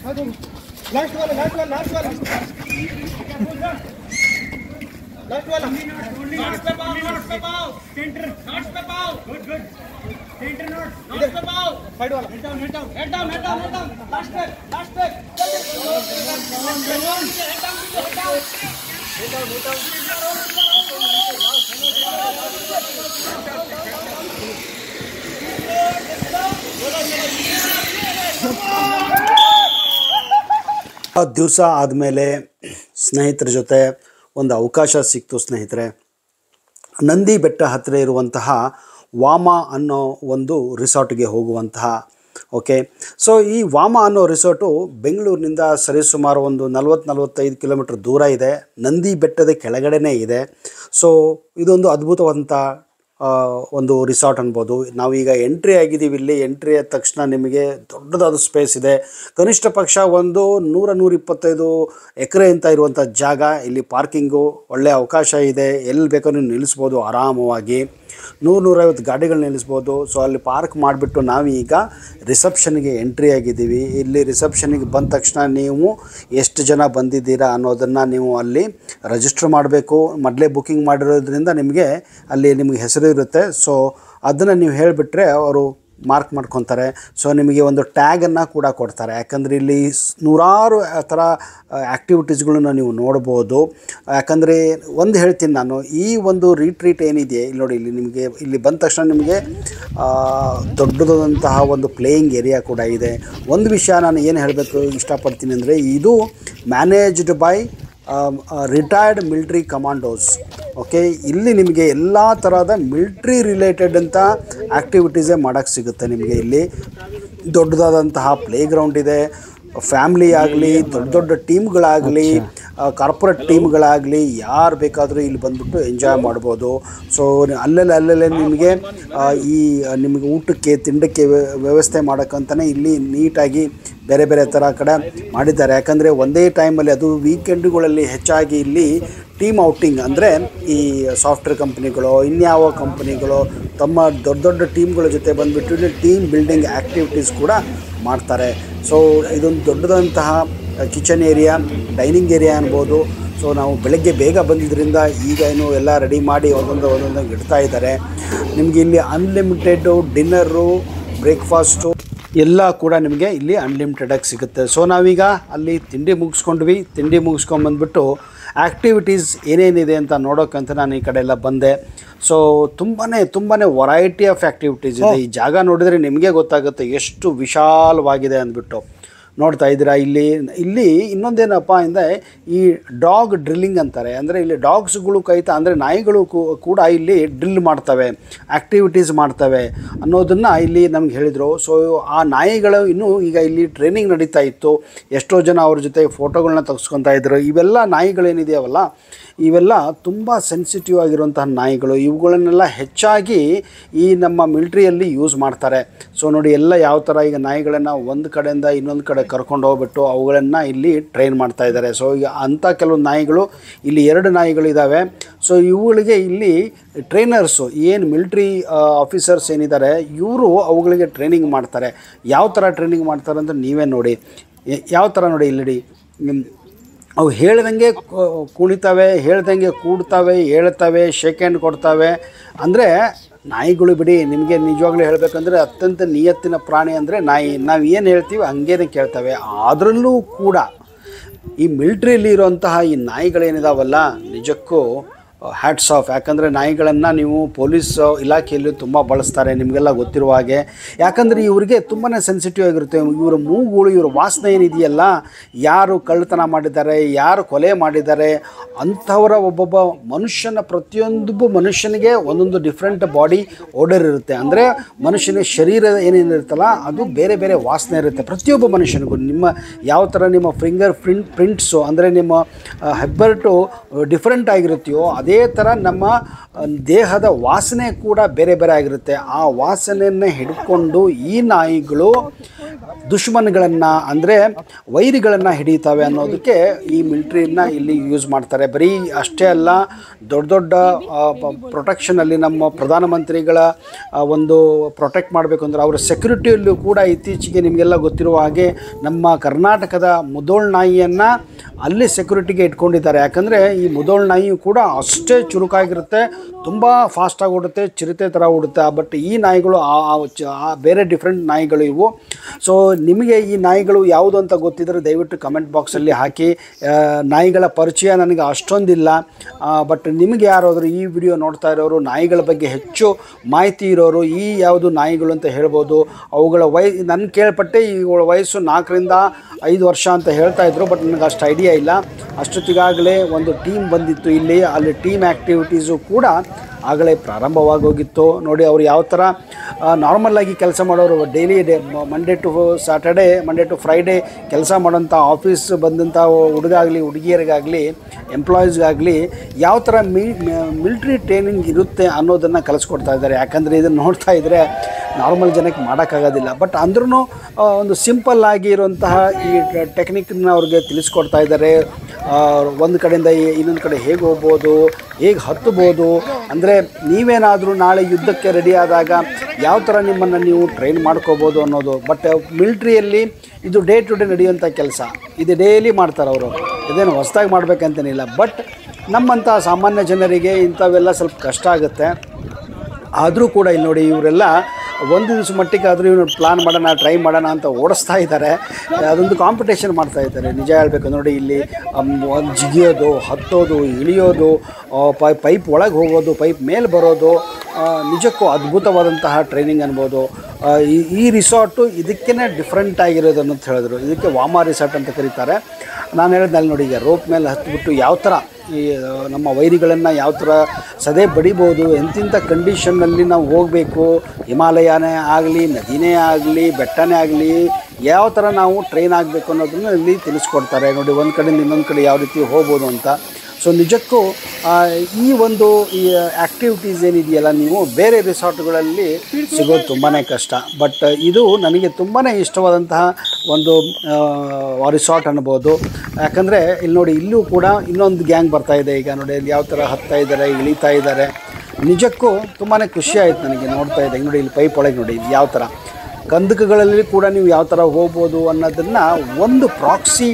last वाला last वाला last वाला लास्ट वाला नॉट्स पे पाओ नॉट्स पे पाओ सेंटर नॉट्स पे पाओ good good centre knot knots पे पाओ साइड वाला head down head down head down head down head down last पे लास्ट पे हेड डाउन हेड डाउन ದಿವಸ ಆದಮೇಲೆ ಸ್ನೇಹಿತರ ಜೊತೆ ಒಂದು ಅವಕಾಶ ಸಿಕ್ತು ಸ್ನೇಹಿತರೆ ನಂದಿ ಬೆಟ್ಟ ಹತ್ತಿರ ಇರುವಂತಹ ವಾಮ ಅನ್ನೋ ಒಂದು ರಿಸಾರ್ಟ್ಗೆ ಹೋಗುವಂತಹ ಓಕೆ ಸೊ ಈ ವಾಮ ಅನ್ನೋ ರಿಸಾರ್ಟು ಬೆಂಗಳೂರಿನಿಂದ ಸರಿಸುಮಾರು ಒಂದು ನಲ್ವತ್ತು ನಲ್ವತ್ತೈದು ಕಿಲೋಮೀಟ್ರ್ ದೂರ ಇದೆ ನಂದಿ ಬೆಟ್ಟದ ಕೆಳಗಡೆನೇ ಇದೆ ಸೊ ಇದೊಂದು ಅದ್ಭುತವಾದಂಥ ಆ, ಒಂದು ರಿಸಾರ್ಟ್ ಅನ್ಬೋದು ನಾವೀಗ ಎಂಟ್ರಿ ಆಗಿದ್ದೀವಿ ಇಲ್ಲಿ ಎಂಟ್ರಿ ಆದ ತಕ್ಷಣ ನಿಮಗೆ ದೊಡ್ಡದಾದ ಸ್ಪೇಸ್ ಇದೆ ಕನಿಷ್ಠ ಪಕ್ಷ ಒಂದು ನೂರ ನೂರ ಇಪ್ಪತ್ತೈದು ಎಕರೆ ಅಂತ ಇರುವಂಥ ಜಾಗ ಇಲ್ಲಿ ಪಾರ್ಕಿಂಗು ಒಳ್ಳೆಯ ಅವಕಾಶ ಇದೆ ಎಲ್ಲಿ ಬೇಕಾದ್ರೂ ನೀವು ನಿಲ್ಲಿಸ್ಬೋದು ಆರಾಮವಾಗಿ ನೂರು ನೂರೈವತ್ತು ಗಾಡಿಗಳು ನಿಲ್ಲಿಸ್ಬೋದು ಸೊ ಅಲ್ಲಿ ಪಾರ್ಕ್ ಮಾಡಿಬಿಟ್ಟು ನಾವೀಗ ರಿಸೆಪ್ಷನ್ಗೆ ಎಂಟ್ರಿ ಆಗಿದ್ದೀವಿ ಇಲ್ಲಿ ರಿಸೆಪ್ಷನ್ಗೆ ಬಂದ ತಕ್ಷಣ ನೀವು ಎಷ್ಟು ಜನ ಬಂದಿದ್ದೀರಾ ಅನ್ನೋದನ್ನು ನೀವು ಅಲ್ಲಿ ರಿಜಿಸ್ಟರ್ ಮಾಡಬೇಕು ಮೊದಲೇ ಬುಕ್ಕಿಂಗ್ ಮಾಡಿರೋದ್ರಿಂದ ನಿಮಗೆ ಅಲ್ಲಿ ನಿಮಗೆ ಹೆಸರು ಇರುತ್ತೆ ಸೊ ಅದನ್ನು ನೀವು ಹೇಳಿಬಿಟ್ರೆ ಅವರು ಮಾರ್ಕ್ ಮಾಡ್ಕೊತಾರೆ ಸೊ ನಿಮಗೆ ಒಂದು ಟ್ಯಾಗನ್ನು ಕೂಡ ಕೊಡ್ತಾರೆ ಯಾಕಂದರೆ ಇಲ್ಲಿ ಸ್- ನೂರಾರು ಆ ಥರ ಆ್ಯಕ್ಟಿವಿಟೀಸ್ಗಳನ್ನ ನೀವು ನೋಡ್ಬೋದು ಯಾಕಂದರೆ ಒಂದು ಹೇಳ್ತೀನಿ ನಾನು ಈ ಒಂದು ರೀಟ್ರೀಟ್ ಏನಿದೆ ಇಲ್ಲಿ ನೋಡಿ ಇಲ್ಲಿ ನಿಮಗೆ ಇಲ್ಲಿ ಬಂದ ತಕ್ಷಣ ನಿಮಗೆ ಆ, ದೊಡ್ಡದಾದಂತಹ ಒಂದು ಪ್ಲೇಯಿಂಗ್ ಏರಿಯಾ ಕೂಡ ಇದೆ ಒಂದು ವಿಷಯ ನಾನು ಏನು ಹೇಳಬೇಕು ಇಷ್ಟಪಡ್ತೀನಿ ಅಂದರೆ ಇದು managed by retired military commandos okay ಇಲ್ಲಿ ನಿಮಗೆ ಎಲ್ಲ ಥರದ ಮಿಲ್ಟ್ರಿ ರಿಲೇಟೆಡ್ ಅಂತ ಆ್ಯಕ್ಟಿವಿಟೀಸೇ ಮಾಡೋಕ್ಕೆ ಸಿಗುತ್ತೆ ನಿಮಗೆ ಇಲ್ಲಿ ದೊಡ್ಡದಾದಂತಹ ಪ್ಲೇ ಗ್ರೌಂಡ್ ಇದೆ ಫ್ಯಾಮ್ಲಿ ಆಗಲಿ ದೊಡ್ಡ ದೊಡ್ಡ ಟೀಮ್ಗಳಾಗಲಿ ಕಾರ್ಪೊರೇಟ್ ಟೀಮ್ಗಳಾಗಲಿ ಯಾರು ಬೇಕಾದರೂ ಇಲ್ಲಿ ಬಂದ್ಬಿಟ್ಟು ಎಂಜಾಯ್ ಮಾಡ್ಬೋದು ಸೊ ಅಲ್ಲಲ್ಲೇ ಅಲ್ಲಲ್ಲೇ ನಿಮಗೆ ಆ, ಈ ನಿಮಗೆ ಊಟಕ್ಕೆ ತಿಂಡಕ್ಕೆ ವ್ಯ- ವ್ಯವಸ್ಥೆ ಮಾಡೋಕ್ಕಂತಲೇ ಇಲ್ಲಿ ನೀಟಾಗಿ ಬೇರೆ ಬೇರೆ ಥರ ಕಡೆ ಮಾಡಿದ್ದಾರೆ ಯಾಕಂದರೆ ಒಂದೇ ಟೈಮಲ್ಲಿ ಅದು ವೀಕೆಂಡ್ಗಳಲ್ಲಿ ಹೆಚ್ಚಾಗಿ ಇಲ್ಲಿ ಟೀಮ್ ಔಟಿಂಗ್ ಅಂದರೆ ಈ ಸಾಫ್ಟ್ವೇರ್ ಕಂಪ್ನಿಗಳು ಇನ್ಯಾವ ಕಂಪ್ನಿಗಳು ತಮ್ಮ ದೊಡ್ಡ ದೊಡ್ಡ ಟೀಮ್ಗಳ ಜೊತೆ ಬಂದುಬಿಟ್ಟು ಇಲ್ಲಿ ಟೀಮ್ ಬಿಲ್ಡಿಂಗ್ ಆ್ಯಕ್ಟಿವಿಟೀಸ್ ಕೂಡ ಮಾಡ್ತಾರೆ ಸೊ ಇದೊಂದು ದೊಡ್ಡದಂತಹ ಕಿಚನ್ ಏರಿಯಾ ಡೈನಿಂಗ್ ಏರಿಯಾ ಅನ್ಬೋದು ಸೊ ನಾವು ಬೆಳಗ್ಗೆ ಬೇಗ ಬಂದಿದ್ದರಿಂದ ಈಗ ಏನು ಎಲ್ಲ ರೆಡಿ ಮಾಡಿ ಒಂದೊಂದು ಒಂದೊಂದು ಇಡ್ತಾ ಇದ್ದಾರೆ ನಿಮಗೆ ಇಲ್ಲಿ ಅನ್ಲಿಮಿಟೆಡು ಡಿನ್ನರು ಬ್ರೇಕ್ಫಾಸ್ಟು ಎಲ್ಲ ಕೂಡ ನಿಮಗೆ ಇಲ್ಲಿ ಅನ್ಲಿಮಿಟೆಡಾಗಿ ಸಿಗುತ್ತೆ ಸೊ ನಾವೀಗ ಅಲ್ಲಿ ತಿಂಡಿ ಮುಗಿಸ್ಕೊಂಡ್ವಿ ತಿಂಡಿ ಮುಗಿಸ್ಕೊಂಬಂದ್ಬಿಟ್ಟು ಆ್ಯಕ್ಟಿವಿಟೀಸ್ ಏನೇನಿದೆ ಅಂತ ನೋಡೋಕ್ಕಂತ ನಾನು ಈ ಕಡೆ ಎಲ್ಲ ಬಂದೆ ಸೊ ತುಂಬಾ ತುಂಬಾ ವರೈಟಿ ಆಫ್ ಆ್ಯಕ್ಟಿವಿಟೀಸ್ ಇದೆ ಈ ಜಾಗ ನೋಡಿದರೆ ನಿಮಗೆ ಗೊತ್ತಾಗುತ್ತೆ ಎಷ್ಟು ವಿಶಾಲವಾಗಿದೆ ಅಂದ್ಬಿಟ್ಟು ನೋಡ್ತಾ ಇದ್ದೀರಾ ಇಲ್ಲಿ ಇಲ್ಲಿ ಇನ್ನೊಂದೇನಪ್ಪ ಅಂದರೆ ಈ ಡಾಗ್ ಡ್ರಿಲ್ಲಿಂಗ್ ಅಂತಾರೆ ಅಂದರೆ ಇಲ್ಲಿ ಡಾಗ್ಸ್ಗಳು ಕೈತ ಅಂದರೆ ನಾಯಿಗಳು ಕೂ- ಕೂಡ ಇಲ್ಲಿ ಡ್ರಿಲ್ ಮಾಡ್ತವೆ ಆ್ಯಕ್ಟಿವಿಟೀಸ್ ಮಾಡ್ತವೆ ಅನ್ನೋದನ್ನು ಇಲ್ಲಿ ನಮ್ಗೆ ಹೇಳಿದರು ಸೊ ಆ ನಾಯಿಗಳು ಇನ್ನೂ ಈಗ ಇಲ್ಲಿ ಟ್ರೈನಿಂಗ್ ನಡೀತಾ ಇತ್ತು ಎಷ್ಟೋ ಜನ ಅವ್ರ ಜೊತೆ ಫೋಟೋಗಳನ್ನ ತೆಗೆಸ್ಕೊತಾ ಇದ್ರು ಇವೆಲ್ಲ ನಾಯಿಗಳೇನಿದೆಯವಲ್ಲ ಇವೆಲ್ಲ ತುಂಬ ಸೆನ್ಸಿಟಿವ್ ಆಗಿರುವಂತಹ ನಾಯಿಗಳು ಇವುಗಳನ್ನೆಲ್ಲ ಹೆಚ್ಚಾಗಿ ಈ ನಮ್ಮ ಮಿಲ್ಟ್ರಿಯಲ್ಲಿ ಯೂಸ್ ಮಾಡ್ತಾರೆ ಸೊ ನೋಡಿ ಎಲ್ಲ ಯಾವ ಥರ ಈಗ ನಾಯಿಗಳನ್ನು ಒಂದು ಕಡೆಯಿಂದ ಇನ್ನೊಂದು ಕಡೆ ಕರ್ಕೊಂಡು ಹೋಗ್ಬಿಟ್ಟು ಅವುಗಳನ್ನು ಇಲ್ಲಿ ಟ್ರೈನ್ ಮಾಡ್ತಾ ಇದ್ದಾರೆ ಸೊ ಈಗ ಅಂಥ ಕೆಲವು ನಾಯಿಗಳು ಇಲ್ಲಿ ಎರಡು ನಾಯಿಗಳು ಇದ್ದಾವೆ ಸೊ ಇವುಗಳಿಗೆ ಇಲ್ಲಿ ಟ್ರೈನರ್ಸು ಏನು ಮಿಲ್ಟ್ರಿ ಆಫೀಸರ್ಸ್ ಏನಿದ್ದಾರೆ ಇವರು ಅವುಗಳಿಗೆ ಟ್ರೈನಿಂಗ್ ಮಾಡ್ತಾರೆ ಯಾವ ಥರ ಟ್ರೈನಿಂಗ್ ಮಾಡ್ತಾರೆ ಅಂತ ನೀವೇ ನೋಡಿ ಯ- ಯಾವ ಥರ ನೋಡಿ ಇಲ್ಲಿ ನಿಮ್- ಅವು ಹೇಳ್ದಂಗೆ ಕು- ಕುಣಿತವೆ ಹೇಳ್ದಂಗೆ ಕೂಡ್ತವೆ ಹೇಳ್ತವೆ ಶೇಕ್ ಹ್ಯಾಂಡ್ ಕೊಡ್ತವೆ ಅಂದರೆ ನಾಯಿಗಳು ಬಿಡಿ ನಿಮಗೆ ನಿಜವಾಗ್ಲೂ ಹೇಳಬೇಕಂದ್ರೆ ಅತ್ಯಂತ ನಿಯತ್ತಿನ ಪ್ರಾಣಿ ಅಂದರೆ ನಾಯಿ ನಾವು ಏನು ಹೇಳ್ತೀವಿ ಹಂಗೇನೆ ಕೇಳ್ತವೆ ಅದರಲ್ಲೂ ಕೂಡ ಈ ಮಿಲ್ಟ್ರಿಯಲ್ಲಿ ಇರುವಂತಹ ಈ ನಾಯಿಗಳೇನಿದಾವಲ್ಲ ನಿಜಕ್ಕೂ ಹ್ಯಾಟ್ಸ್ ಆಫ್ ಯಾಕಂದರೆ ನಾಯಿಗಳನ್ನು ನೀವು ಪೊಲೀಸ್ ಇಲಾಖೆಯಲ್ಲಿ ತುಂಬ ಬಳಸ್ತಾರೆ ನಿಮಗೆಲ್ಲ ಗೊತ್ತಿರುವ ಹಾಗೆ ಯಾಕಂದರೆ ಇವರಿಗೆ ತುಂಬಾ ಸೆನ್ಸಿಟಿವ್ ಆಗಿರುತ್ತೆ ಇವರ ಮೂಗುಗಳು ಇವರ ವಾಸನೆ ಏನಿದೆಯಲ್ಲ ಯಾರು ಕಳ್ಳತನ ಮಾಡಿದ್ದಾರೆ ಯಾರು ಕೊಲೆ ಮಾಡಿದ್ದಾರೆ ಅಂಥವರ ಒಬ್ಬೊಬ್ಬ ಮನುಷ್ಯನ ಪ್ರತಿಯೊಂದು ಮನುಷ್ಯನಿಗೆ ಒಂದೊಂದು ಡಿಫ್ರೆಂಟ್ ಬಾಡಿ ಓಡರ್ ಇರುತ್ತೆ ಅಂದರೆ ಮನುಷ್ಯನ ಶರೀರ ಏನೇನಿರುತ್ತಲ್ಲ ಅದು ಬೇರೆ ಬೇರೆ ವಾಸನೆ ಇರುತ್ತೆ ಪ್ರತಿಯೊಬ್ಬ ಮನುಷ್ಯನಿಗೂ ನಿಮ್ಮ ಯಾವ ಥರ ನಿಮ್ಮ ಫಿಂಗರ್ ಪ್ರಿಂಟ್ ಪ್ರಿಂಟ್ಸು ಅಂದರೆ ನಿಮ್ಮ ಹೆಬ್ಬರ್ಟು ಡಿಫ್ರೆಂಟ್ ಆಗಿರುತ್ತೆಯೋ ಅದೇ ಅದೇ ಥರ ನಮ್ಮ ಆ, ದೇಹದ ವಾಸನೆ ಕೂಡ ಬೇರೆ ಬೇರೆ ಆಗಿರುತ್ತೆ ಆ ವಾಸನೆಯನ್ನು ಹಿಡ್ಕೊಂಡು ಈ ನಾಯಿಗಳು ದುಶ್ಮನ್ಗಳನ್ನು ಅಂದರೆ ವೈರಿಗಳನ್ನು ಹಿಡಿತವೆ ಅನ್ನೋದಕ್ಕೆ ಈ ಮಿಲ್ಟ್ರಿನ ಇಲ್ಲಿ ಯೂಸ್ ಮಾಡ್ತಾರೆ ಬರೀ ಅಷ್ಟೇ ಅಲ್ಲ ದೊಡ್ಡ ದೊಡ್ಡ ಪ್ರೊಟೆಕ್ಷನಲ್ಲಿ ನಮ್ಮ ಪ್ರಧಾನಮಂತ್ರಿಗಳ ಆ, ಒಂದು ಪ್ರೊಟೆಕ್ಟ್ ಮಾಡಬೇಕು ಅಂದರೆ ಅವರ ಸೆಕ್ಯೂರಿಟಿಯಲ್ಲೂ ಕೂಡ ಇತ್ತೀಚೆಗೆ ನಿಮಗೆಲ್ಲ ಗೊತ್ತಿರುವ ಹಾಗೆ ನಮ್ಮ ಕರ್ನಾಟಕದ ಮುದೋಳ್ ನಾಯಿಯನ್ನು ಅಲ್ಲಿ ಸೆಕ್ಯೂರಿಟಿಗೆ ಇಟ್ಕೊಂಡಿದ್ದಾರೆ ಯಾಕಂದರೆ ಈ ಮುದೋಳ್ ನಾಯಿಯು ಕೂಡ ಅಷ್ಟೇ ಚುರುಕಾಗಿರುತ್ತೆ ತುಂಬ ಫಾಸ್ಟಾಗಿ ಓಡುತ್ತೆ ಚಿರತೆ ಥರ ಓಡುತ್ತೆ ಬಟ್ ಈ ನಾಯಿಗಳು ಆ- ಆ ಚ- ಆ ಬೇರೆ ಡಿಫ್ರೆಂಟ್ ನಾಯಿಗಳು ಇವು ಸೊ ನಿಮಗೆ ಈ ನಾಯಿಗಳು ಯಾವುದು ಅಂತ ಗೊತ್ತಿದ್ದರೆ ದಯವಿಟ್ಟು ಕಮೆಂಟ್ ಬಾಕ್ಸಲ್ಲಿ ಹಾಕಿ ಆ, ನಾಯಿಗಳ ಪರಿಚಯ ನನಗೆ ಅಷ್ಟೊಂದಿಲ್ಲ ಬಟ್ ನಿಮಗೆ ಯಾರಾದರೂ ಈ ವಿಡಿಯೋ ನೋಡ್ತಾ ಇರೋರು ನಾಯಿಗಳ ಬಗ್ಗೆ ಹೆಚ್ಚು ಮಾಹಿತಿ ಇರೋರು ಈ ಯಾವುದು ನಾಯಿಗಳು ಅಂತ ಹೇಳ್ಬೋದು ಅವುಗಳ ವಯ ನನ್ನ ಕೇಳ್ಪಟ್ಟೆ ಇವುಗಳ ವಯಸ್ಸು ನಾಲ್ಕರಿಂದ ಐದು ವರ್ಷ ಅಂತ ಹೇಳ್ತಾ ಇದ್ರು ಬಟ್ ನನಗೆ ಅಷ್ಟು ಐಡಿಯಾ ಇಲ್ಲ ಅಷ್ಟೊತ್ತಿಗಾಗಲೇ ಒಂದು ಟೀಮ್ ಬಂದಿತ್ತು ಇಲ್ಲಿ ಅಲ್ಲಿ ಟೀಮ್ ಆ್ಯಕ್ಟಿವಿಟೀಸು ಕೂಡ ಆಗಲೇ ಪ್ರಾರಂಭವಾಗೋಗಿತ್ತು ನೋಡಿ ಅವ್ರು ಯಾವ ಥರ ನಾರ್ಮಲ್ಲಾಗಿ ಕೆಲಸ ಮಾಡೋರು daily day Monday to Saturday Monday to Friday ಕೆಲಸ ಮಾಡೋಂಥ ಆಫೀಸ್ ಬಂದಂಥ ಹುಡುಗಾಗಲಿ ಹುಡುಗಿಯರಿಗಾಗಲಿ ಎಂಪ್ಲಾಯೀಸ್ಗಾಗಲಿ ಯಾವ ಥರ ಮಿ ಮಿಲ್ಟ್ರಿ ಟ್ರೈನಿಂಗ್ ಇರುತ್ತೆ ಅನ್ನೋದನ್ನು ಕಲಿಸ್ಕೊಡ್ತಾ ಇದ್ದಾರೆ ಯಾಕಂದರೆ ಇದನ್ನು ನೋಡ್ತಾ ಇದ್ದರೆ ನಾರ್ಮಲ್ ಜನಕ್ಕೆ ಮಾಡೋಕ್ಕಾಗೋದಿಲ್ಲ ಬಟ್ ಅಂದ್ರೂ ಒಂದು ಸಿಂಪಲ್ ಆಗಿ ಇರುವಂತಹ ಈ ಟೆಕ್ನಿಕ್ನ ಅವ್ರಿಗೆ ತಿಳಿಸ್ಕೊಡ್ತಾ ಇದ್ದಾರೆ ಒಂದು ಕಡೆಯಿಂದ ಈ- ಇನ್ನೊಂದು ಕಡೆ ಹೇಗೆ ಹೋಗ್ಬೋದು ಹೇಗೆ ಹತ್ತಬೋದು ಅಂದರೆ ನೀವೇನಾದರೂ ನಾಳೆ ಯುದ್ಧಕ್ಕೆ ರೆಡಿ ಆದಾಗ ಯಾವ ಥರ ನಿಮ್ಮನ್ನು ನೀವು ಟ್ರೈನ್ ಮಾಡ್ಕೋಬೋದು ಅನ್ನೋದು ಬಟ್ ಮಿಲ್ಟ್ರಿಯಲ್ಲಿ ಇದು ಡೇ ಟು ಡೇ ನಡೆಯುವಂಥ ಕೆಲಸ ಇದು ಡೈಲಿ ಮಾಡ್ತಾರೆ ಅವರು ಇದೇನು ಹೊಸ್ದಾಗಿ ಮಾಡ್ಬೇಕಂತೇನಿಲ್ಲ ಬಟ್ ನಮ್ಮಂಥ ಸಾಮಾನ್ಯ ಜನರಿಗೆ ಇಂಥವೆಲ್ಲ ಸ್ವಲ್ಪ ಕಷ್ಟ ಆಗುತ್ತೆ ಆದರೂ ಕೂಡ ಇಲ್ಲಿ ನೋಡಿ ಇವರೆಲ್ಲ ಒಂದು ದಿವಸ ಮಟ್ಟಿಗಾದರೂ ಇವ್ರು ಪ್ಲಾನ್ ಮಾಡೋಣ ಟ್ರೈ ಮಾಡೋಣ ಅಂತ ಓಡಿಸ್ತಾ ಇದ್ದಾರೆ ಅದೊಂದು ಕಾಂಪಿಟೇಷನ್ ಮಾಡ್ತಾ ಇದ್ದಾರೆ ನಿಜ ಹೇಳಬೇಕು ನೋಡಿ ಇಲ್ಲಿ ಒಂದು ಜಿಗಿಯೋದು ಹತ್ತೋದು ಇಳಿಯೋದು ಆ, ಪೈ ಪೈಪ್ ಒಳಗೆ ಹೋಗೋದು ಪೈಪ್ ಮೇಲೆ ಬರೋದು ಆ, ನಿಜಕ್ಕೂ ಅದ್ಭುತವಾದಂತಹ ಟ್ರೈನಿಂಗ್ ಅನ್ಬೋದು ಆ, ಈ ಈ ರಿಸಾರ್ಟು ಇದಕ್ಕೇ ಡಿಫ್ರೆಂಟ್ ಆಗಿರೋದು ಅಂತ ಹೇಳಿದ್ರು ಇದಕ್ಕೆ ವಾಮ ರಿಸಾರ್ಟ್ ಅಂತ ಕರೀತಾರೆ ನಾನು ಹೇಳಿದ್ನಲ್ಲಿ ನೋಡಿ ಈಗ ರೋಪ್ ಮೇಲೆ ಹತ್ಬಿಟ್ಟು ಯಾವ ಥರ ಈ ಆ, ನಮ್ಮ ವೈರಿಗಳನ್ನು ಯಾವ ಥರ ಸದೆ ಬಡಿಬೋದು ಎಂತಿಂಥ ಕಂಡೀಷನ್ನಲ್ಲಿ ನಾವು ಹೋಗಬೇಕು ಹಿಮಾಲಯನೇ ಆಗಲಿ ನದಿನೇ ಆಗಲಿ ಬೆಟ್ಟನೇ ಆಗಲಿ ಯಾವ ಥರ ನಾವು ಟ್ರೈನ್ ಆಗಬೇಕು ಅನ್ನೋದನ್ನು ಇಲ್ಲಿ ತಿಳಿಸ್ಕೊಡ್ತಾರೆ ನೋಡಿ ಒಂದು ಕಡೆಯಿಂದ ಇನ್ನೊಂದು ಕಡೆ ಯಾವ ರೀತಿ ಹೋಗ್ಬೋದು ಅಂತ ಸೊ ನಿಜಕ್ಕೂ ಆ, ಈ ಒಂದು ಈ ಆ್ಯಕ್ಟಿವಿಟೀಸ್ ಏನಿದೆಯಲ್ಲ ನೀವು ಬೇರೆ ರಿಸಾರ್ಟ್ಗಳಲ್ಲಿ ಸಿಗೋದು ತುಂಬಾ ಕಷ್ಟ ಬಟ್ ಇದು ನನಗೆ ತುಂಬಾ ಇಷ್ಟವಾದಂತಹ ಒಂದು ರಿಸಾರ್ಟ್ ಅನ್ಬೋದು ಯಾಕಂದರೆ ಇಲ್ಲಿ ನೋಡಿ ಇಲ್ಲೂ ಕೂಡ ಇನ್ನೊಂದು ಗ್ಯಾಂಗ್ ಬರ್ತಾ ಇದೆ ಈಗ ನೋಡಿ ಇಲ್ಲಿ ಯಾವ ಥರ ಹತ್ತಾ ಇದ್ದಾರೆ ಇಳಿತಾ ಇದ್ದಾರೆ ನಿಜಕ್ಕೂ ತುಂಬಾ ಖುಷಿ ಆಯ್ತು ನನಗೆ ನೋಡ್ತಾ ಇದ್ದೆ ನೋಡಿ ಇಲ್ಲಿ ಪೈಪ್ ಒಳಗೆ ನೋಡಿ ಇದು ಯಾವ ಥರ ಕಂದಕಗಳಲ್ಲಿ ಕೂಡ ನೀವು ಯಾವ ಥರ ಹೋಗ್ಬೋದು ಅನ್ನೋದನ್ನು ಒಂದು ಪ್ರಾಕ್ಸಿ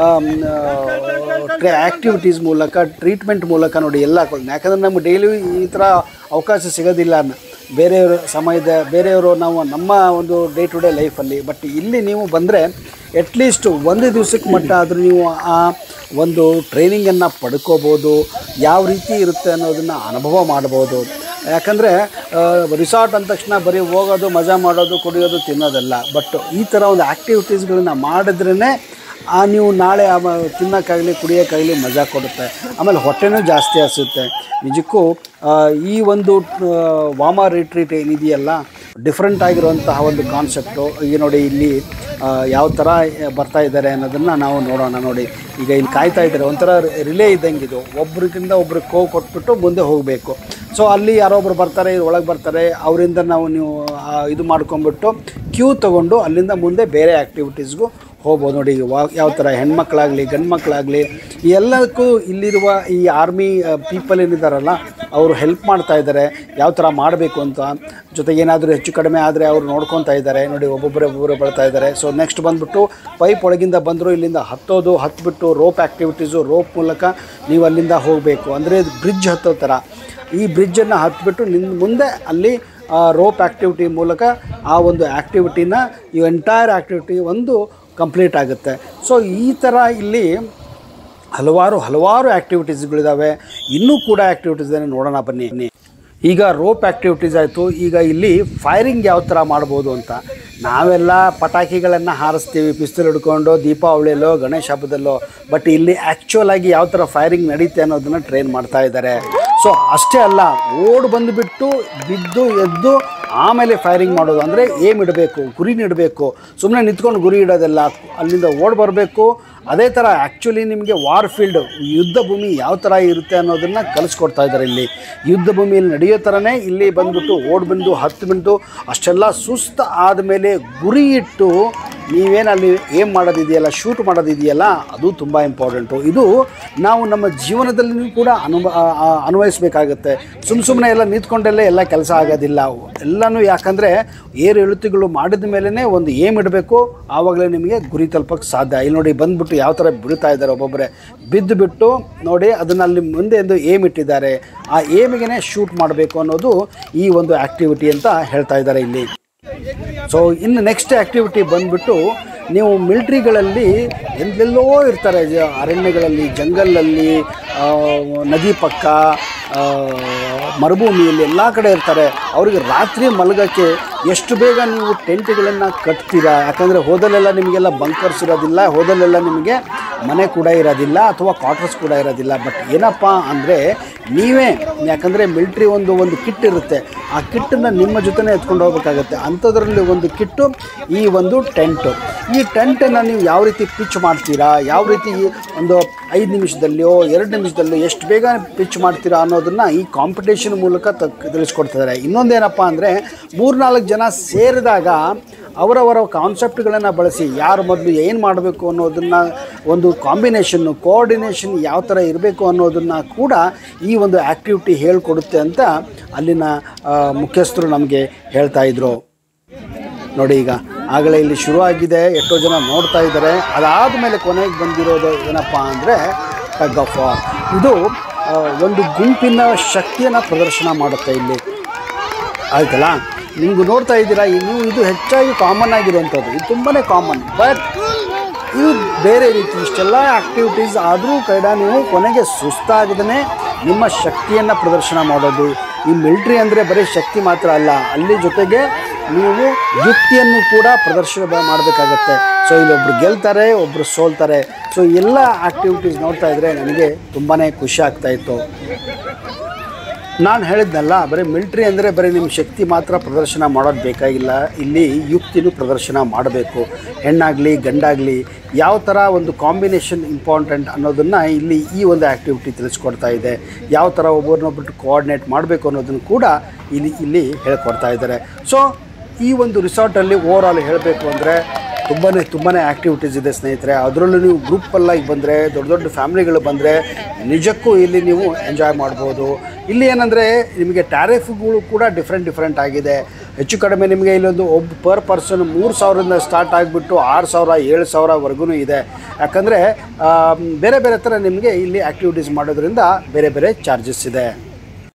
ಆ್ಯಕ್ಟಿವಿಟೀಸ್ ಮೂಲಕ ಟ್ರೀಟ್ಮೆಂಟ್ ಮೂಲಕ ನೋಡಿ ಎಲ್ಲ ಕೊಡ್- ಯಾಕಂದರೆ ನಮ್ಗೆ ಡೈಲಿ ಈ ಥರ ಅವಕಾಶ ಸಿಗೋದಿಲ್ಲ ನ- ಬೇರೆಯವ್ರ ಸಮಯದ ಬೇರೆಯವರು ನಾವು ನಮ್ಮ ಒಂದು ಡೇ ಟು ಡೇ ಲೈಫಲ್ಲಿ ಬಟ್ ಇಲ್ಲಿ ನೀವು ಬಂದರೆ ಅಟ್ಲೀಸ್ಟ್ ಒಂದು ದಿವಸಕ್ಕೆ ಮಟ್ಟ ಆದರೂ ನೀವು ಆ ಒಂದು ಟ್ರೈನಿಂಗನ್ನು ಪಡ್ಕೋಬೋದು ಯಾವ ರೀತಿ ಇರುತ್ತೆ ಅನ್ನೋದನ್ನು ಅನುಭವ ಮಾಡ್ಬೋದು ಯಾಕಂದರೆ ರಿಸಾರ್ಟ್ ಅಂದ ತಕ್ಷಣ ಬರೀ ಹೋಗೋದು ಮಜಾ ಮಾಡೋದು ಕುಡಿಯೋದು ತಿನ್ನೋದಲ್ಲ ಬಟ್ ಈ ಥರ ಒಂದು ಆ್ಯಕ್ಟಿವಿಟೀಸ್ಗಳನ್ನ ಮಾಡಿದ್ರೇ ಆ ನೀವು ನಾಳೆ ಆ ಮ- ತಿನ್ನೋಕ್ಕಾಗಲಿ ಕುಡಿಯೋಕ್ಕಾಗಲಿ ಮಜಾ ಕೊಡುತ್ತೆ ಆಮೇಲೆ ಹೊಟ್ಟೆನೂ ಜಾಸ್ತಿ ಹಸುತ್ತೆ ನಿಜಕ್ಕೂ ಆ, ಈ ಒಂದು ಆ, ವಾಮ ರಿಟ್ರೀಟ್ ಏನಿದೆಯಲ್ಲ ಡಿಫ್ರೆಂಟ್ ಆಗಿರುವಂತಹ ಒಂದು ಕಾನ್ಸೆಪ್ಟು ಈಗ ನೋಡಿ ಇಲ್ಲಿ ಆ, ಯಾವ ಥರ ಬರ್ತಾ ಇದ್ದಾರೆ ಅನ್ನೋದನ್ನು ನಾವು ನೋಡೋಣ ನೋಡಿ ಈಗ ಇಲ್ಲಿ ಕಾಯ್ತಾ ಇದ್ದಾರೆ ಒಂಥರ ರಿಲೇ ಇದ್ದಂಗೆ ಇದು ಒಬ್ರಿಗಿಂತ ಒಬ್ರಿಗೆ ಕೋ ಕೊಟ್ಬಿಟ್ಟು ಮುಂದೆ ಹೋಗಬೇಕು ಸೊ ಅಲ್ಲಿ ಯಾರೊಬ್ರು ಬರ್ತಾರೆ ಒಳಗೆ ಬರ್ತಾರೆ ಅವರಿಂದ ನಾವು ನೀವು ಆ, ಇದು ಮಾಡ್ಕೊಂಬಿಟ್ಟು ಕ್ಯೂ ತೊಗೊಂಡು ಅಲ್ಲಿಂದ ಮುಂದೆ ಬೇರೆ ಆ್ಯಕ್ಟಿವಿಟೀಸ್ಗೂ ಹೋಗ್ಬೋದು ನೋಡಿ ಈಗ ವಾ ಯಾವ ಥರ ಹೆಣ್ಮಕ್ಳಾಗಲಿ ಗಂಡು ಮಕ್ಕಳಾಗಲಿ ಎಲ್ಲದಕ್ಕೂ ಇಲ್ಲಿರುವ ಈ ಆರ್ಮಿ ಪೀಪಲ್ ಏನಿದ್ದಾರಲ್ಲ ಅವರು ಹೆಲ್ಪ್ ಮಾಡ್ತಾ ಇದ್ದಾರೆ ಯಾವ ಥರ ಮಾಡಬೇಕು ಅಂತ ಜೊತೆಗೆ ಏನಾದರೂ ಹೆಚ್ಚು ಕಡಿಮೆ ಆದರೆ ಅವರು ನೋಡ್ಕೊತಾ ಇದ್ದಾರೆ ನೋಡಿ ಒಬ್ಬೊಬ್ಬರೇ ಒಬ್ಬೊಬ್ಬರೇ ಬರ್ತಾ ಇದ್ದಾರೆ ಸೊ ನೆಕ್ಸ್ಟ್ ಬಂದುಬಿಟ್ಟು ಪೈಪ್ ಒಳಗಿಂದ ಬಂದರು ಇಲ್ಲಿಂದ ಹತ್ತೋದು ಹತ್ಬಿಟ್ಟು ರೋಪ್ ಆ್ಯಕ್ಟಿವಿಟೀಸು ರೋಪ್ ಮೂಲಕ ನೀವು ಅಲ್ಲಿಂದ ಹೋಗಬೇಕು ಅಂದರೆ ಬ್ರಿಡ್ಜ್ ಹತ್ತೋ ಥರ ಈ ಬ್ರಿಡ್ಜನ್ನು ಹತ್ಬಿಟ್ಟು ನಿನ್ನ ಮುಂದೆ ಅಲ್ಲಿ ರೋಪ್ ಆ್ಯಕ್ಟಿವಿಟಿ ಮೂಲಕ ಆ ಒಂದು ಆ್ಯಕ್ಟಿವಿಟಿನ ಈ ಎಂಟೈರ್ ಆ್ಯಕ್ಟಿವಿಟಿ ಒಂದು ಕಂಪ್ಲೀಟ್ ಆಗುತ್ತೆ ಸೊ ಈ ಥರ ಇಲ್ಲಿ ಹಲವಾರು ಹಲವಾರು ಆ್ಯಕ್ಟಿವಿಟೀಸ್ಗಳಿದ್ದಾವೆ ಇನ್ನೂ ಕೂಡ ಆ್ಯಕ್ಟಿವಿಟೀಸ್ ಇದೆ ನೋಡೋಣ ಬನ್ನಿ ಈಗ ರೋಪ್ ಆ್ಯಕ್ಟಿವಿಟೀಸ್ ಆಯಿತು ಈಗ ಇಲ್ಲಿ ಫೈರಿಂಗ್ ಯಾವ ಥರ ಮಾಡ್ಬೋದು ಅಂತ ನಾವೆಲ್ಲ ಪಟಾಕಿಗಳನ್ನು ಹಾರಿಸ್ತೀವಿ ಪಿಸ್ತೂಲ್ ಹಿಡ್ಕೊಂಡು ದೀಪಾವಳಿಯಲ್ಲೋ ಗಣೇಶ ಹಬ್ಬದಲ್ಲೋ ಬಟ್ ಇಲ್ಲಿ ಆ್ಯಕ್ಚುಯಲ್ ಆಗಿ ಯಾವ ಥರ ಫೈರಿಂಗ್ ನಡೀತೆ ಅನ್ನೋದನ್ನು ಟ್ರೈನ್ ಮಾಡ್ತಾ ಇದ್ದಾರೆ ಸೊ ಅಷ್ಟೇ ಅಲ್ಲ ಓಡ್ ಬಂದುಬಿಟ್ಟು ಬಿದ್ದು ಎದ್ದು ಆಮೇಲೆ ಫೈರಿಂಗ್ ಮಾಡೋದು ಅಂದರೆ ಏಮ್ ಇಡಬೇಕು ಗುರಿ ಇಡಬೇಕು ಸುಮ್ಮನೆ ನಿಂತ್ಕೊಂಡು ಗುರಿ ಇಡೋದಲ್ಲ ಅಲ್ಲಿಂದ ಓಡ್ ಬರಬೇಕು ಅದೇ ಥರ ಆ್ಯಕ್ಚುಲಿ ನಿಮಗೆ ವಾರ್ ಫೀಲ್ಡ್ ಯುದ್ಧ ಭೂಮಿ ಯಾವ ಥರ ಇರುತ್ತೆ ಅನ್ನೋದನ್ನು ಕಲಿಸ್ಕೊಡ್ತಾ ಇದ್ದಾರೆ ಇಲ್ಲಿ ಯುದ್ಧ ಭೂಮಿಯಲ್ಲಿ ನಡೆಯೋ ಥರನೇ ಇಲ್ಲಿ ಬಂದ್ಬಿಟ್ಟು ಓಡ್ ಬಂದು ಹತ್ತು ಬಿಂಟು ಅಷ್ಟೆಲ್ಲ ಸುಸ್ತು ಆದಮೇಲೆ ಗುರಿ ಇಟ್ಟು ನೀವೇನು ಅಲ್ಲಿ ಏಮ್ ಮಾಡೋದಿದೆಯಲ್ಲ ಶೂಟ್ ಮಾಡೋದಿದೆಯಲ್ಲ ಅದು ತುಂಬ ಇಂಪಾರ್ಟೆಂಟು ಇದು ನಾವು ನಮ್ಮ ಜೀವನದಲ್ಲಿ ಕೂಡ ಅನು ಅನ್ವಯಿಸಬೇಕಾಗತ್ತೆ ಸುಮ್ಮ ಸುಮ್ಮನೆ ಎಲ್ಲ ನಿಂತ್ಕೊಂಡೆಲ್ಲೇ ಎಲ್ಲ ಕೆಲಸ ಆಗೋದಿಲ್ಲ ಎಲ್ಲನೂ ಯಾಕಂದರೆ ಏರು ಇಳುತಿಗಳು ಮಾಡಿದ ಮೇಲೇ ಒಂದು ಏಮ್ ಇಡಬೇಕು ಆವಾಗಲೇ ನಿಮಗೆ ಗುರಿ ತಲುಪಕ್ಕೆ ಸಾಧ್ಯ ಇಲ್ಲಿ ನೋಡಿ ಬಂದ್ಬಿಟ್ಟು ಯಾವ ಥರ ಬೀಳ್ತಾ ಇದ್ದಾರೆ ಒಬ್ಬೊಬ್ಬರೇ ಬಿದ್ದು ಬಿಟ್ಟು ನೋಡಿ ಅದನ್ನು ಅಲ್ಲಿ ಮುಂದೆ ಒಂದು ಏಮ್ ಇಟ್ಟಿದ್ದಾರೆ ಆ ಏಮಿಗೆ ಶೂಟ್ ಮಾಡಬೇಕು ಅನ್ನೋದು ಈ ಒಂದು ಆ್ಯಕ್ಟಿವಿಟಿ ಅಂತ ಹೇಳ್ತಾ ಇದ್ದಾರೆ ಇಲ್ಲಿ ಸೊ ಇನ್ನು ನೆಕ್ಸ್ಟ್ ಆ್ಯಕ್ಟಿವಿಟಿ ಬಂದ್ಬಿಟ್ಟು ನೀವು ಮಿಲ್ಟ್ರಿಗಳಲ್ಲಿ ಎಲ್ಲೆಲ್ಲೋ ಇರ್ತಾರೆ ಜ- ಅರಣ್ಯಗಳಲ್ಲಿ ಜಂಗಲಲ್ಲಿ ಆ, ನದಿ ಪಕ್ಕ ಆ, ಮರುಭೂಮಿಯಲ್ಲಿ ಎಲ್ಲ ಕಡೆ ಇರ್ತಾರೆ ಅವರಿಗೆ ರಾತ್ರಿ ಮಲಗೋಕ್ಕೆ ಎಷ್ಟು ಬೇಗ ನೀವು ಟೆಂಟ್ಗಳನ್ನು ಕಟ್ತೀರಾ ಯಾಕಂದರೆ ಹೋದಲ್ಲೆಲ್ಲ ನಿಮಗೆಲ್ಲ ಬಂಕರ್ಸ್ ಇರೋದಿಲ್ಲ ಹೋದಲ್ಲೆಲ್ಲ ನಿಮಗೆ ಮನೆ ಕೂಡ ಇರೋದಿಲ್ಲ ಅಥವಾ ಕ್ವಾರ್ಟರ್ಸ್ ಕೂಡ ಇರೋದಿಲ್ಲ ಬಟ್ ಏನಪ್ಪ ಅಂದರೆ ನೀವೇ ಯಾಕಂದರೆ ಮಿಲ್ಟ್ರಿ ಒಂದು ಒಂದು ಕಿಟ್ ಇರುತ್ತೆ ಆ ಕಿಟ್ಟನ್ನು ನಿಮ್ಮ ಜೊತೆನೇ ಎತ್ಕೊಂಡು ಹೋಗ್ಬೇಕಾಗತ್ತೆ ಅಂಥದ್ರಲ್ಲಿ ಒಂದು ಕಿಟ್ಟು ಈ ಒಂದು ಟೆಂಟು ಈ ಟೆಂಟನ್ನು ನೀವು ಯಾವ ರೀತಿ ಪಿಚ್ ಮಾಡ್ತೀರಾ ಯಾವ ರೀತಿ ಒಂದು ಐದು ನಿಮಿಷದಲ್ಲಿಯೋ ಎರಡು ನಿಮಿಷದಲ್ಲೋ ಎಷ್ಟು ಬೇಗ ಪಿಚ್ ಮಾಡ್ತೀರಾ ಅನ್ನೋದನ್ನು ಈ ಕಾಂಪಿಟೇಷನ್ ಮೂಲಕ ತಕ್ ತಿಳಿಸ್ಕೊಡ್ತಿದ್ದಾರೆ ಇನ್ನೊಂದೇನಪ್ಪ ಅಂದರೆ ಮೂರ್ನಾಲ್ಕು ಜನ ಸೇರಿದಾಗ ಅವರವರ ಕಾನ್ಸೆಪ್ಟ್ಗಳನ್ನು ಬಳಸಿ ಯಾರು ಮೊದಲು ಏನು ಮಾಡಬೇಕು ಅನ್ನೋದನ್ನು ಒಂದು ಕಾಂಬಿನೇಷನ್ನು ಕೋಆರ್ಡಿನೇಷನ್ ಯಾವ ಥರ ಇರಬೇಕು ಅನ್ನೋದನ್ನು ಕೂಡ ಈ ಒಂದು ಆ್ಯಕ್ಟಿವಿಟಿ ಹೇಳ್ಕೊಡುತ್ತೆ ಅಂತ ಅಲ್ಲಿನ ಆ, ಮುಖ್ಯಸ್ಥರು ನಮಗೆ ಹೇಳ್ತಾ ಇದ್ರು ನೋಡಿ ಈಗ ಆಗಲೇ ಇಲ್ಲಿ ಶುರುವಾಗಿದೆ ಎಷ್ಟೋ ಜನ ನೋಡ್ತಾ ಇದ್ದಾರೆ ಅದಾದಮೇಲೆ ಕೊನೆಗೆ ಬಂದಿರೋದು ಏನಪ್ಪ ಅಂದರೆ ಟಗ್ ಆಫ್ ವಾರ್ ಇದು ಆ, ಒಂದು ಗುಂಪಿನ ಶಕ್ತಿಯನ್ನು ಪ್ರದರ್ಶನ ಮಾಡುತ್ತೆ ಇಲ್ಲಿ ಆಯ್ತಲ್ಲ ನಿಮ್ಗೆ ನೋಡ್ತಾ ಇದ್ದೀರಾ ಈ ನೀವು ಇದು ಹೆಚ್ಚಾಗಿ ಕಾಮನ್ ಆಗಿರುವಂಥದ್ದು ಇದು ತುಂಬಾ ಕಾಮನ್ ಬಟ್ ಇದು ಬೇರೆ ರೀತಿ ಇಷ್ಟೆಲ್ಲ ಆ್ಯಕ್ಟಿವಿಟೀಸ್ ಆದರೂ ಕೂಡ ನೀವು ಕೊನೆಗೆ ಸುಸ್ತಾಗದೇ ನಿಮ್ಮ ಶಕ್ತಿಯನ್ನು ಪ್ರದರ್ಶನ ಮಾಡೋದು ಈ ಮಿಲ್ಟ್ರಿ ಅಂದರೆ ಬರೀ ಶಕ್ತಿ ಮಾತ್ರ ಅಲ್ಲ ಅಲ್ಲಿ ಜೊತೆಗೆ ನೀವು ಯುಕ್ತಿಯನ್ನು ಕೂಡ ಪ್ರದರ್ಶನ ಮಾಡಬೇಕಾಗತ್ತೆ ಸೊ ಇಲ್ಲಿ ಒಬ್ರು ಗೆಲ್ತಾರೆ ಒಬ್ಬರು ಸೋಲ್ತಾರೆ ಸೊ ಎಲ್ಲ ಆ್ಯಕ್ಟಿವಿಟೀಸ್ ನೋಡ್ತಾ ಇದ್ದರೆ ನನಗೆ ತುಂಬಾ ಖುಷಿ ಆಗ್ತಾ ಇತ್ತು ನಾನು ಹೇಳಿದ್ನಲ್ಲ ಬರೀ ಮಿಲ್ಟ್ರಿ ಅಂದರೆ ಬರೀ ನಿಮ್ಮ ಶಕ್ತಿ ಮಾತ್ರ ಪ್ರದರ್ಶನ ಮಾಡೋದು ಬೇಕಾಗಿಲ್ಲ ಇಲ್ಲಿ ಯುಕ್ತಿನೂ ಪ್ರದರ್ಶನ ಮಾಡಬೇಕು ಹೆಣ್ಣಾಗಲಿ ಗಂಡಾಗಲಿ ಯಾವ ಥರ ಒಂದು ಕಾಂಬಿನೇಷನ್ ಇಂಪಾರ್ಟೆಂಟ್ ಅನ್ನೋದನ್ನು ಇಲ್ಲಿ ಈ ಒಂದು ಆ್ಯಕ್ಟಿವಿಟಿ ತಿಳಿಸ್ಕೊಡ್ತಾ ಇದೆ ಯಾವ ಥರ ಒಬ್ಬರನ್ನೊಬ್ಬರು ಕೋಆರ್ಡಿನೇಟ್ ಮಾಡಬೇಕು ಅನ್ನೋದನ್ನು ಕೂಡ ಇಲ್ಲಿ ಇಲ್ಲಿ ಹೇಳ್ಕೊಡ್ತಾ ಇದ್ದಾರೆ ಸೊ ಈ ಒಂದು ರಿಸಾರ್ಟಲ್ಲಿ ಓವರ್ ಆಲ್ ಹೇಳಬೇಕು ಅಂದರೆ ತುಂಬಾ ತುಂಬಾ ಆ್ಯಕ್ಟಿವಿಟೀಸ್ ಇದೆ ಸ್ನೇಹಿತರೆ ಅದರಲ್ಲೂ ನೀವು ಗ್ರೂಪಲ್ಲಾಗಿ ಬಂದರೆ ದೊಡ್ಡ ದೊಡ್ಡ ಫ್ಯಾಮಿಲಿಗಳು ಬಂದರೆ ನಿಜಕ್ಕೂ ಇಲ್ಲಿ ನೀವು ಎಂಜಾಯ್ ಮಾಡ್ಬೋದು ಇಲ್ಲಿ ಏನಂದರೆ ನಿಮಗೆ ಟ್ಯಾರಿಫ್ಗಳು ಕೂಡ ಡಿಫ್ರೆಂಟ್ ಡಿಫ್ರೆಂಟ್ ಆಗಿದೆ ಹೆಚ್ಚು ಕಡಿಮೆ ನಿಮಗೆ ಇಲ್ಲೊಂದು ಒಬ್ಬ ಪರ್ ಪರ್ಸನ್ ಮೂರು ಸಾವಿರದಿಂದ ಸ್ಟಾರ್ಟ್ ಆಗಿಬಿಟ್ಟು ಆರು ಸಾವಿರ ಏಳು ಸಾವಿರವರೆಗೂ ಇದೆ ಯಾಕಂದರೆ ಬೇರೆ ಬೇರೆ ಥರ ನಿಮಗೆ ಇಲ್ಲಿ ಆ್ಯಕ್ಟಿವಿಟೀಸ್ ಮಾಡೋದ್ರಿಂದ ಬೇರೆ ಬೇರೆ ಚಾರ್ಜಸ್ ಇದೆ